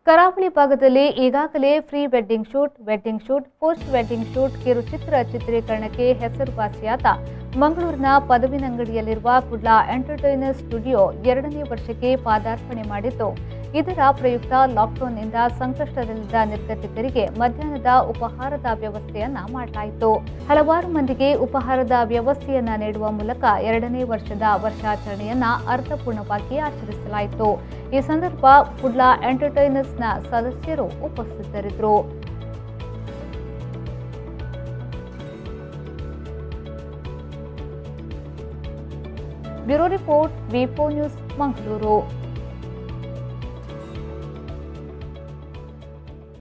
ಕರಾವಳಿ ಭಾಗದಲ್ಲಿ ಈಗಾಗಲೇ pre wedding shoot wedding shoot post wedding shoot ಕಿರುಚಿತ್ರ ಚಿತ್ರೀಕರಣಕ್ಕೆ ಹೆಸರುವಾಸಿಯಾದ ಮಂಗಳೂರಿನ ಪದವಿನಂಗಡಿಯಲ್ಲಿರುವ ಕುಡ್ಲಾ ಎಂಟರ್ಟೈನರ್ ಸ್ಟುಡಿಯೋ ಎರಡನೇ ವರ್ಷಕ್ಕೆ ಪಾದಾರ್ಪಣೆ ಮಾಡಿದ್ದು ಇದರ ಪ್ರಯುಕ್ತ ಲಾಕ್ಡೌನ್ನಿಂದ ಸಂಕಷ್ಟದಲ್ಲಿದ್ದ ನಿರ್ಗತಿಕರಿಗೆ ಮಧ್ಯಾಹ್ನದ ಉಪಹಾರದ ವ್ಯವಸ್ಥೆಯನ್ನ ಮಾಡಲಾಯಿತು ಹಲವಾರು ಮಂದಿಗೆ ಉಪಹಾರದ ವ್ಯವಸ್ಥೆಯನ್ನ ನೀಡುವ ಮೂಲಕ ಎರಡನೇ ವರ್ಷದ ವರ್ಷಾಚರಣೆಯನ್ನ ಅರ್ಥಪೂರ್ಣವಾಗಿ ಆಚರಿಸಲಾಯಿತು ಈ ಸಂದರ್ಭ ಕುಡ್ಲಾ ಎಂಟರ್ಟೈನರ್ಸ್ನ ಸದಸ್ಯರು ಉಪಸ್ಥಿತರಿದ್ದರು bureau report V news Mangaluru